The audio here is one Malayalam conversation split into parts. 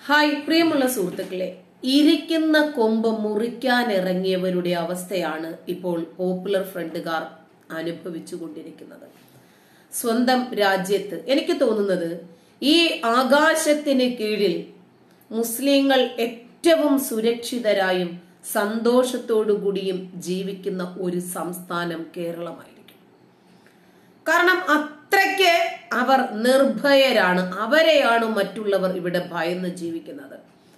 ഹായ് പ്രിയമുള്ള സുഹൃത്തുക്കളെ ഇരിക്കുന്ന കൊമ്പ് മുറിക്കാൻ ഇറങ്ങിയവരുടെ അവസ്ഥയാണ് ഇപ്പോൾ പോപ്പുലർ ഫ്രണ്ടുകാർ അനുഭവിച്ചുകൊണ്ടിരിക്കുന്നത് സ്വന്തം രാജ്യത്ത് എനിക്ക് തോന്നുന്നത് ഈ ആകാശത്തിന് കീഴിൽ മുസ്ലിങ്ങൾ ഏറ്റവും സുരക്ഷിതരായും സന്തോഷത്തോടുകൂടിയും ജീവിക്കുന്ന ഒരു സംസ്ഥാനം കേരളമായിരിക്കും കാരണം അത്രയ്ക്ക് അവർ നിർഭയരാണ് അവരെയാണ് മറ്റുള്ളവർ ഇവിടെ ഭയന്ന് ജീവിക്കുന്നത്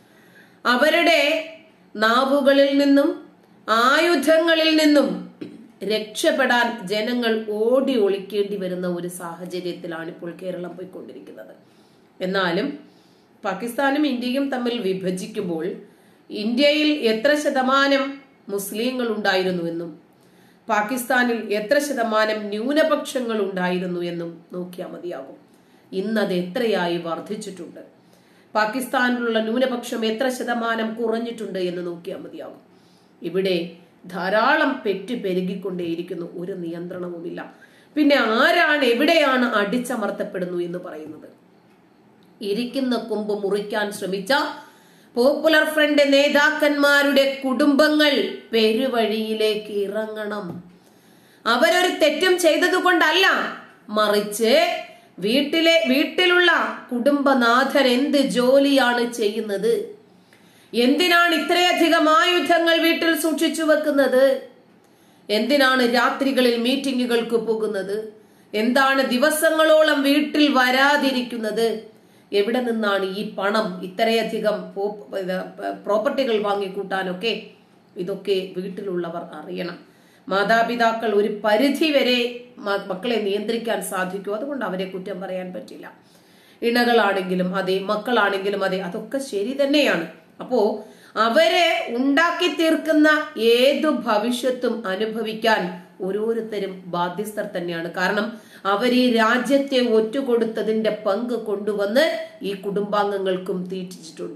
അവരുടെ നാവുകളിൽ നിന്നും ആയുധങ്ങളിൽ നിന്നും രക്ഷപ്പെടാൻ ജനങ്ങൾ ഓടി ഒളിക്കേണ്ടി വരുന്ന ഒരു സാഹചര്യത്തിലാണ് ഇപ്പോൾ കേരളം പോയിക്കൊണ്ടിരിക്കുന്നത് എന്നാലും പാകിസ്ഥാനും ഇന്ത്യയും തമ്മിൽ വിഭജിക്കുമ്പോൾ ഇന്ത്യയിൽ എത്ര ശതമാനം മുസ്ലിങ്ങൾ ഉണ്ടായിരുന്നു എന്നും പാകിസ്ഥാനിൽ എത്ര ശതമാനം ന്യൂനപക്ഷങ്ങൾ ഉണ്ടായിരുന്നു എന്നും നോക്കിയാൽ മതിയാകും ഇന്നത് എത്രയായി വർദ്ധിച്ചിട്ടുണ്ട് പാകിസ്ഥാനിലുള്ള ന്യൂനപക്ഷം എത്ര ശതമാനം കുറഞ്ഞിട്ടുണ്ട് എന്ന് നോക്കിയാൽ മതിയാകും ഇവിടെ ധാരാളം പെറ്റ് പെരുകിക്കൊണ്ടേയിരിക്കുന്നു ഒരു നിയന്ത്രണവുമില്ല പിന്നെ ആരാണ് എവിടെയാണ് അടിച്ചമർത്തപ്പെടുന്നു എന്ന് പറയുന്നത് ഇരിക്കുന്ന കൊമ്പ് മുറിക്കാൻ ശ്രമിച്ച പോപ്പുലർ ഫ്രണ്ട് നേതാക്കന്മാരുടെ കുടുംബങ്ങൾ പെരുവഴിയിലേക്ക് ഇറങ്ങണം അവരൊരു തെറ്റും ചെയ്തതുകൊണ്ടല്ല മറിച്ച് വീട്ടിലെ വീട്ടിലുള്ള കുടുംബനാഥൻ എന്ത് ജോലിയാണ് ചെയ്യുന്നത് എന്തിനാണ് ഇത്രയധികം ആയുധങ്ങൾ വീട്ടിൽ സൂക്ഷിച്ചു വെക്കുന്നത് എന്തിനാണ് രാത്രികളിൽ മീറ്റിങ്ങുകൾക്ക് പോകുന്നത് എന്താണ് ദിവസങ്ങളോളം വീട്ടിൽ വരാതിരിക്കുന്നത് എവിടെ നിന്നാണ് ഈ പണം ഇത്രയധികം പ്രോപ്പർട്ടികൾ വാങ്ങിക്കൂട്ടാനൊക്കെ ഇതൊക്കെ വീട്ടിലുള്ളവർ അറിയണം മാതാപിതാക്കൾ ഒരു പരിധി വരെ മക്കളെ നിയന്ത്രിക്കാൻ സാധിക്കും അതുകൊണ്ട് അവരെ കുറ്റം പറയാൻ പറ്റില്ല ഇണകളാണെങ്കിലും അതെ മക്കളാണെങ്കിലും അതെ അതൊക്കെ ശരി തന്നെയാണ് അപ്പോ അവരെ ഉണ്ടാക്കി തീർക്കുന്ന ഏതു ഭവിഷ്യത്തും അനുഭവിക്കാൻ ഓരോരുത്തരും ബാധ്യസ്ഥർ തന്നെയാണ് കാരണം അവർ ഈ രാജ്യത്തെ ഒറ്റുകൊടുത്തതിന്റെ പങ്ക് കൊണ്ടുവന്ന് ഈ കുടുംബാംഗങ്ങൾക്കും തീറ്റിച്ചിട്ടുണ്ട്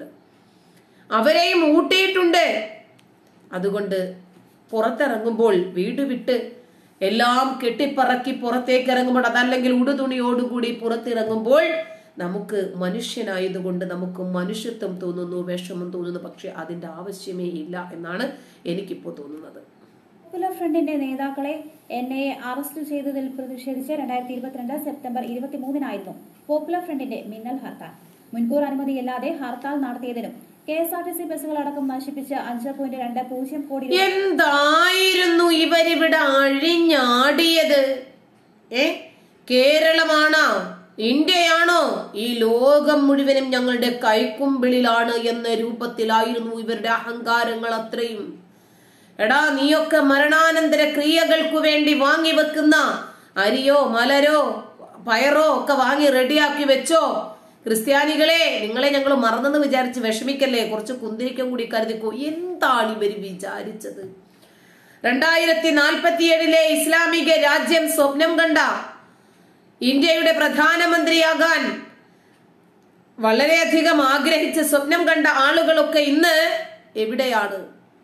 അവരെയും ഊട്ടിയിട്ടുണ്ട് അതുകൊണ്ട് പുറത്തിറങ്ങുമ്പോൾ വീട് വിട്ട് എല്ലാം കെട്ടിപ്പറക്കി പുറത്തേക്ക് ഇറങ്ങുമ്പോൾ അതല്ലെങ്കിൽ ഉടുതുണിയോടുകൂടി പുറത്തിറങ്ങുമ്പോൾ നമുക്ക് മനുഷ്യനായതുകൊണ്ട് നമുക്ക് മനുഷ്യത്വം തോന്നുന്നു വിഷമം തോന്നുന്നു പക്ഷെ അതിന്റെ ആവശ്യമേ ഇല്ല എന്നാണ് എനിക്കിപ്പോ തോന്നുന്നത് പോപ്പുലർ ഫ്രണ്ടിന്റെ നേതാക്കളെ എൻ ഐ എ അറസ്റ്റ് ചെയ്തതിൽ പ്രതിഷേധിച്ച് രണ്ടായിരത്തി ഇരുപത്തിരണ്ട് സെപ്റ്റംബർ ഇരുപത്തിമൂന്നിനായിരുന്നു പോപ്പുലർ ഫ്രണ്ടിന്റെ മിന്നൽ ഹർത്താൽ മുൻകൂർ അനുമതിയില്ലാതെ ഹർത്താൽ നടത്തിയതിനും K S R T C ബസ്സുകളടക്കം നശിപ്പിച്ച് അഞ്ച് പോയിന്റ് രണ്ട് പൂജ്യം കോടി രൂപ എന്തായിരുന്നു ഇവരിവിടെ അഴിഞ്ഞാടിയത് ഏ കേരളമാണോ ഇന്ത്യയാണോ ഈ ലോകം മുഴുവനും ഞങ്ങളുടെ കൈക്കുമ്പിളിലാണ് എന്ന രൂപത്തിലായിരുന്നു ഇവരുടെ അഹങ്കാരങ്ങൾ അത്രയും എടാ നീയൊക്കെ മരണാനന്തര ക്രിയകൾക്കു വേണ്ടി വാങ്ങി വെക്കുന്ന അരിയോ മലരോ പയറോ ഒക്കെ വാങ്ങി റെഡിയാക്കി വെച്ചോ ക്രിസ്ത്യാനികളെ നിങ്ങളെ ഞങ്ങൾ മറന്നെന്ന് വിചാരിച്ച് വിഷമിക്കല്ലേ കുറച്ച് കുന്തിരിക്കം കൂടി കരുതിക്കോ എന്താണ് ഇവർ വിചാരിച്ചത് രണ്ടായിരത്തി നാൽപ്പത്തിയേഴിലെ ഇസ്ലാമിക രാജ്യം സ്വപ്നം കണ്ട ഇന്ത്യയുടെ പ്രധാനമന്ത്രിയാകാൻ വളരെയധികം ആഗ്രഹിച്ച് സ്വപ്നം കണ്ട ആളുകളൊക്കെ ഇന്ന് എവിടെയാണ്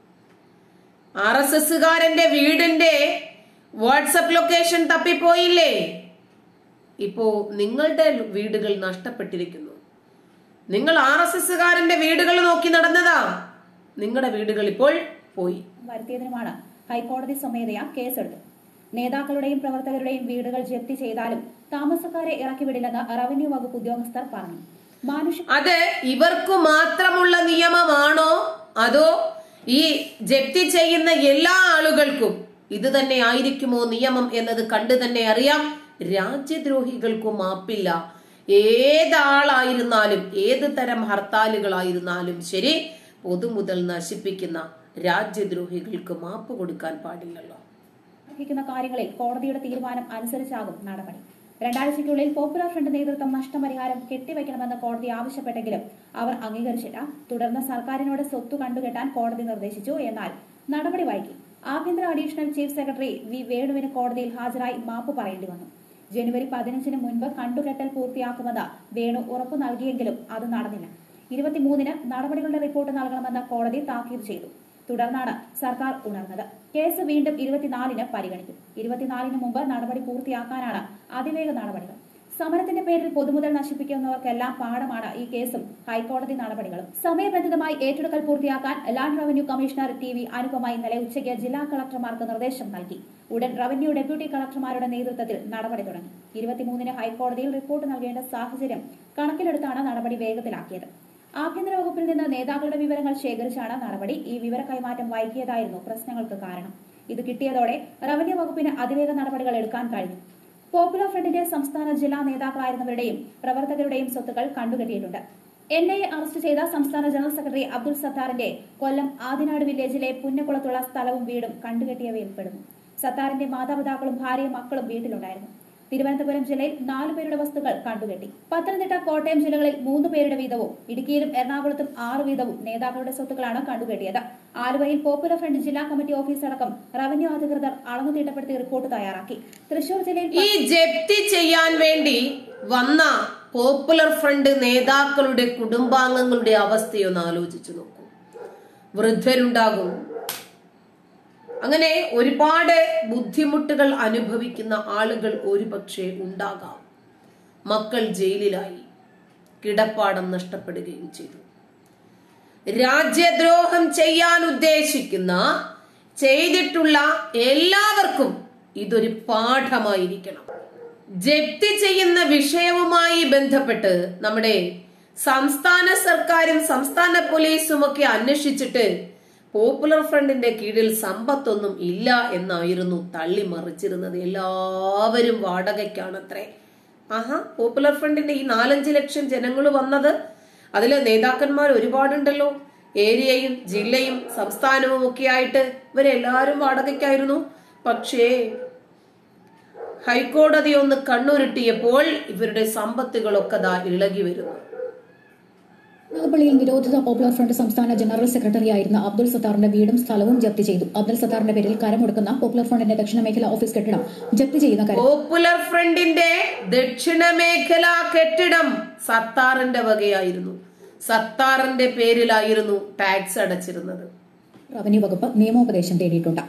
ആർ എസ് എസുകാരന്റെ വീടിന്റെ വാട്സപ്പ് ലൊക്കേഷൻ തപ്പിപ്പോയില്ലേ ഇപ്പോ നിങ്ങളുടെ വീടുകൾ നഷ്ടപ്പെട്ടിരിക്കുന്നു നിങ്ങൾ ആർ എസ് എസുകാരന്റെ വീടുകൾ നോക്കി നടന്നതാ നിങ്ങളുടെ വീടുകൾ ഇപ്പോൾ പോയി വരുത്തിയതിനുമാണ് ഹൈക്കോടതി സ്വമേധയാ കേസെടുത്തത് നേതാക്കളുടെയും പ്രവർത്തകരുടെയും വീടുകൾ ജപ്തി ചെയ്താലും താമസക്കാരെ ഇറക്കിവിടില്ലെന്ന് റവന്യൂ വകുപ്പ് ഉദ്യോഗസ്ഥർ പറഞ്ഞു മാനുഷിക അത് ഇവർക്ക് മാത്രമുള്ള നിയമമാണോ അതോ ഈ ജപ്തി ചെയ്യുന്ന എല്ലാ ആളുകൾക്കും ഇത് തന്നെ ആയിരിക്കുമോ നിയമം എന്നത് കണ്ടു തന്നെ അറിയാം രാജ്യദ്രോഹികൾക്കും മാപ്പില്ല ഏതാളായിരുന്നാലും ഏത് തരം ഹർത്താലുകളായിരുന്നാലും ശരി പൊതുമുതൽ നശിപ്പിക്കുന്ന രാജ്യദ്രോഹികൾക്ക് മാപ്പ് കൊടുക്കാൻ പാടില്ലല്ലോ അർഹിക്കുന്ന കാര്യങ്ങളിൽ കോടതിയുടെ തീരുമാനം അനുസരിച്ചാകും നടപടി രണ്ടാഴ്ചയ്ക്കുള്ളിൽ പോപ്പുലർ ഫ്രണ്ട് നേതൃത്വം നഷ്ടപരിഹാരം കെട്ടിവയ്ക്കണമെന്ന് കോടതി ആവശ്യപ്പെട്ടെങ്കിലും അവർ അംഗീകരിച്ചില്ല തുടർന്ന് സർക്കാരിനോട് സ്വത്ത് കണ്ടുകെട്ടാൻ കോടതി നിർദ്ദേശിച്ചു എന്നാൽ നടപടി വൈകി ആഭ്യന്തര അഡീഷണൽ ചീഫ് സെക്രട്ടറി വി വേണുവിന് കോടതിയിൽ ഹാജരായി മാപ്പ് പറയേണ്ടി വന്നു ജനുവരി പതിനഞ്ചിന് മുൻപ് കണ്ടുകെട്ടൽ പൂർത്തിയാക്കുമെന്ന് വേണു ഉറപ്പു നൽകിയെങ്കിലും അത് നടന്നില്ല ഇരുപത്തിമൂന്നിന് നടപടികളുടെ റിപ്പോർട്ട് നൽകണമെന്ന് കോടതി താക്കീത് ചെയ്തു തുടർന്നാണ് സർക്കാർ ഉണർന്നത് കേസ് വീണ്ടും ഇരുപത്തിനാലിന് പരിഗണിക്കും ഇരുപത്തിനാലിന് മുമ്പ് നടപടി പൂർത്തിയാക്കാനാണ് അതിവേഗ നടപടികൾ സമരത്തിന്റെ പേരിൽ പൊതുമുതൽ നശിപ്പിക്കുന്നവർക്കെല്ലാം പാഠമാണ് ഈ കേസും ഹൈക്കോടതി നടപടികളും സമയബന്ധിതമായി ഏറ്റെടുക്കൽ പൂർത്തിയാക്കാൻ land revenue commissioner T V Anupama ഇന്നലെ ഉച്ചയ്ക്ക് ജില്ലാ കളക്ടർമാർക്ക് നിർദ്ദേശം നൽകി ഉടൻ റവന്യൂ ഡെപ്യൂട്ടി കളക്ടർമാരുടെ നേതൃത്വത്തിൽ നടപടി തുടങ്ങി ഇരുപത്തിമൂന്നിന് ഹൈക്കോടതിയിൽ റിപ്പോർട്ട് നൽകേണ്ട സാഹചര്യം കണക്കിലെടുത്താണ് നടപടി വേഗത്തിലാക്കിയത് ആഭ്യന്തര വകുപ്പിൽ നിന്ന് നേതാക്കളുടെ വിവരങ്ങൾ ശേഖരിച്ചാണ് നടപടി ഈ വിവര കൈമാറ്റം വൈകിയതായിരുന്നു പ്രശ്നങ്ങൾക്ക് കാരണം ഇത് കിട്ടിയതോടെ റവന്യൂ വകുപ്പിന് അതിവേഗ നടപടികൾ എടുക്കാൻ കഴിഞ്ഞു പോപ്പുലർ ഫ്രണ്ടിന്റെ സംസ്ഥാന ജില്ലാ നേതാക്കളായിരുന്നവരുടെയും പ്രവർത്തകരുടെയും സ്വത്തുക്കൾ കണ്ടുകെട്ടിയിട്ടുണ്ട് എൻ ഐ എ അറസ്റ്റ് ചെയ്ത സംസ്ഥാന ജനറൽ സെക്രട്ടറി അബ്ദുൾ സത്താറിന്റെ കൊല്ലം ആദിനാട് വില്ലേജിലെ പുന്നക്കുളത്തുള്ള സ്ഥലവും വീടും കണ്ടുകെട്ടിയവയിൽ പെടുന്നു സത്താറിന്റെ മാതാപിതാക്കളും ഭാര്യയും മക്കളും വീട്ടിലുണ്ടായിരുന്നു തിരുവനന്തപുരം ജില്ലയിൽ നാലു പേരുടെ വസ്തുക്കൾ കണ്ടുകെട്ടി പത്തനംതിട്ട കോട്ടയം ജില്ലകളിൽ മൂന്ന് പേരുടെ വീതവും ഇടുക്കിയിലും എറണാകുളത്തും ആറ് വീതവും നേതാക്കളുടെ സ്വത്തുക്കളാണ് കണ്ടുകെട്ടിയത് ആലുവയിൽ പോപ്പുലർ ഫ്രണ്ട് ജില്ലാ കമ്മിറ്റി ഓഫീസ് അടക്കം റവന്യൂ അധികൃതർ അളന്നു തീട്ടപ്പെടുത്തി റിപ്പോർട്ട് തയ്യാറാക്കി തൃശൂർ ജില്ലയിൽ ഈ ജപ്തി ചെയ്യാൻ വേണ്ടി വന്ന പോപ്പുലർ ഫ്രണ്ട് നേതാക്കളുടെ കുടുംബാംഗങ്ങളുടെ അവസ്ഥയൊന്ന് ആലോചിച്ചു നോക്കൂ വൃദ്ധരുണ്ടാകും അങ്ങനെ ഒരുപാട് ബുദ്ധിമുട്ടുകൾ അനുഭവിക്കുന്ന ആളുകൾ ഒരുപക്ഷെ ഉണ്ടാകാം മക്കൾ ജയിലിലായി കിടപ്പാടം നഷ്ടപ്പെടുകയും ചെയ്തു രാജ്യദ്രോഹം ചെയ്യാൻ ഉദ്ദേശിക്കുന്ന ചെയ്തിട്ടുള്ള എല്ലാവർക്കും ഇതൊരു പാഠമായിരിക്കണം ജപ്തി ചെയ്യുന്ന വിഷയവുമായി ബന്ധപ്പെട്ട് നമ്മുടെ സംസ്ഥാന സർക്കാരും സംസ്ഥാന പോലീസും ഒക്കെ അന്വേഷിച്ചിട്ട് പോപ്പുലർ ഫ്രണ്ടിന്റെ കീഴിൽ സമ്പത്തൊന്നും ഇല്ല എന്നായിരുന്നു തള്ളി മറിച്ചിരുന്നത് എല്ലാവരും വാടകയ്ക്കാണത്രേ ആഹാ പോപ്പുലർ ഫ്രണ്ടിന്റെ ഈ നാലഞ്ച് ലക്ഷം ജനങ്ങൾ വന്നത് അതിലെ നേതാക്കന്മാർ ഒരുപാടുണ്ടല്ലോ ഏരിയയും ജില്ലയും സംസ്ഥാനവും ഒക്കെ ആയിട്ട് ഇവരെല്ലാവരും വാടകയ്ക്കായിരുന്നു പക്ഷേ ഹൈക്കോടതി ഒന്ന് കണ്ണുരുട്ടിയപ്പോൾ ഇവരുടെ സമ്പത്തുകളൊക്കെ ദാ ഇളകി വരുന്നു നാഗപ്പള്ളിയിൽ നിരോധിത പോപ്പുലർ ഫ്രണ്ട് സംസ്ഥാന ജനറൽ സെക്രട്ടറി ആയിരുന്ന അബ്ദുൾ സത്താറിന്റെ വീടും സ്ഥലവും ജപ്തി ചെയ്തു അബ്ദുൾ സത്താറിന്റെ പേരിൽ കരമൊടുക്കുന്ന പോപ്പുലർ ഫ്രണ്ടിന്റെ ദക്ഷിണ മേഖല ഓഫീസ് കെട്ടിടം ജപ്തി ചെയ്യുന്ന കാര്യം പോപ്പുലർ ഫ്രണ്ടിന്റെ ദക്ഷിണ മേഖല കെട്ടിടം സത്താറിന്റെ വകയായിരുന്നു സത്താറിന്റെ പേരിലായിരുന്നു ടാക്സ് അടച്ചിരുന്നത് റവന്യൂ വകുപ്പ് നിയമോപദേശം തേടിയിട്ടുണ്ട്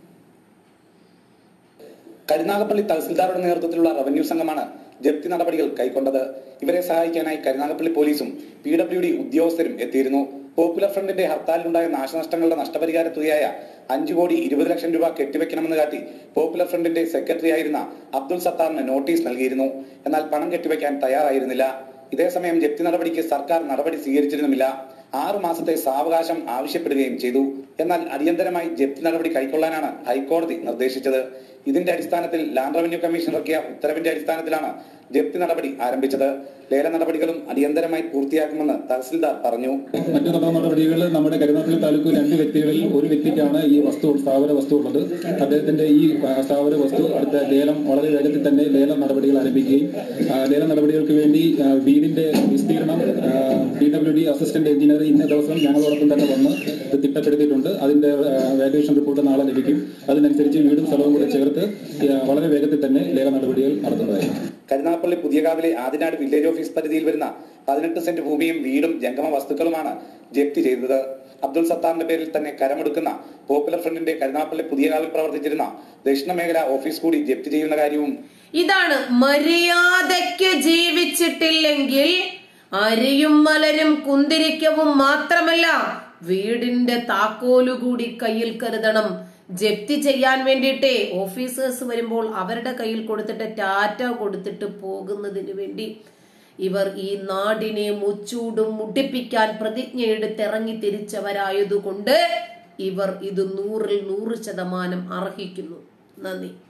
കരുനാഗപ്പള്ളി തഹസിൽദാരുടെ നേതൃത്വത്തിലുള്ള റവന്യൂ സംഘമാണ് ജപ്തി നടപടികൾ കൈക്കൊണ്ടത് ഇവരെ സഹായിക്കാനായി കരുനാഗപ്പള്ളി പോലീസും പി ഡബ്ല്യു ഡി ഉദ്യോഗസ്ഥരും എത്തിയിരുന്നു പോപ്പുലർ ഫ്രണ്ടിന്റെ ഹർത്താലിലുണ്ടായ നാശനഷ്ടങ്ങളുടെ നഷ്ടപരിഹാര തുകയായ അഞ്ചു കോടി ഇരുപത് ലക്ഷം രൂപ കെട്ടിവെക്കണമെന്ന് കാട്ടി പോപ്പുലർ ഫ്രണ്ടിന്റെ സെക്രട്ടറി ആയിരുന്ന അബ്ദുൾ സത്താറിന് നോട്ടീസ് നൽകിയിരുന്നു എന്നാൽ പണം കെട്ടിവെക്കാൻ തയ്യാറായിരുന്നില്ല ഇതേസമയം ജപ്തി നടപടിക്ക് സർക്കാർ നടപടി സ്വീകരിച്ചിരുന്നുമില്ല ആറു മാസത്തെ സാവകാശം ആവശ്യപ്പെടുകയും ചെയ്തു എന്നാൽ അടിയന്തരമായി ജപ്തി നടപടി കൈക്കൊള്ളാനാണ് ഹൈക്കോടതി നിർദ്ദേശിച്ചത് ഇതിന്റെ അടിസ്ഥാനത്തിൽ ലാൻഡ് റവന്യൂ കമ്മീഷൻ ഇറക്കിയ ഉത്തരവിന്റെ അടിസ്ഥാനത്തിലാണ് ജപ്തി നടപടി ആരംഭിച്ചത് ലേല നടപടികളും അടിയന്തരമായി പൂർത്തിയാക്കുമെന്ന് തഹസിൽദാർ പറഞ്ഞു മറ്റു തുടർ നടപടികൾ നമ്മുടെ കരുനാഗപ്പള്ളി താലൂക്ക് രണ്ട് വ്യക്തികളിൽ ഒരു വ്യക്തിക്കാണ് ഈ വസ്തു സ്ഥാവര വസ്തു ഉള്ളത് അദ്ദേഹത്തിന്റെ ഈ ആ, സ്ഥാവര വസ്തു അടുത്ത ലേലം വളരെ വേഗത്തിൽ തന്നെ ലേല നടപടികൾ ആരംഭിക്കുകയും ആ, ലേല നടപടികൾക്ക് വേണ്ടി ആ, വീടിന്റെ വിസ്തീർണം P W D assistant engineer ഇന്ന ദിവസം ഞങ്ങളോടൊപ്പം തന്നെ വന്ന് ഇത് തിട്ടപ്പെടുത്തിയിട്ടുണ്ട് അതിന്റെ വാല്യുവേഷൻ റിപ്പോർട്ട് നാളെ ലഭിക്കും അതിനനുസരിച്ച് വീടും സ്ഥലവും കൂടെ ചേർത്ത് ആ, വളരെ വേഗത്തിൽ തന്നെ ലേല നടപടികൾ നടത്തുന്നതായിരിക്കും കരുനാഗപ്പള്ളി പുതിയകാവിലെ ആദിനാട് വില്ലേജ് ഓഫീസ് പരിധിയിൽ വരുന്ന പതിനെട്ട് സെന്റ് ഭൂമിയും വീടും ജംഗമ വസ്തുക്കളുമാണ് ജപ്തി ചെയ്തത് അബ്ദുൾ സത്താറിന്റെ പേരിൽ തന്നെ കരമെടുക്കുന്ന പോപ്പുലർ ഫ്രണ്ടിന്റെ കരുനാഗപ്പള്ളി പുതിയകാവിൽ പ്രവർത്തിച്ചിരുന്ന ദക്ഷിണ മേഖല ഓഫീസ് കൂടി ജപ്തി ചെയ്യുന്ന കാര്യവും ഇതാണ് മര്യാദയ്ക്ക് ജീവിച്ചിട്ടില്ലെങ്കിൽ അരിയും മലരും കുന്തിരിക്കവും മാത്രമല്ല വീടിന്റെ താക്കോലുകൂടി കയ്യിൽ കരുതണം ജപ്തി ചെയ്യാൻ വേണ്ടിയിട്ടേ ഓഫീസേഴ്സ് വരുമ്പോൾ അവരുടെ കയ്യിൽ കൊടുത്തിട്ട് ടാറ്റ കൊടുത്തിട്ട് പോകുന്നതിന് വേണ്ടി ഇവർ ഈ നാടിനെ മുച്ചൂടും മുട്ടിപ്പിക്കാൻ പ്രതിജ്ഞയെടുത്തിറങ്ങി തിരിച്ചവരായതുകൊണ്ട് ഇവർ ഇത് നൂറിൽ നൂറ് ശതമാനം അർഹിക്കുന്നു നന്ദി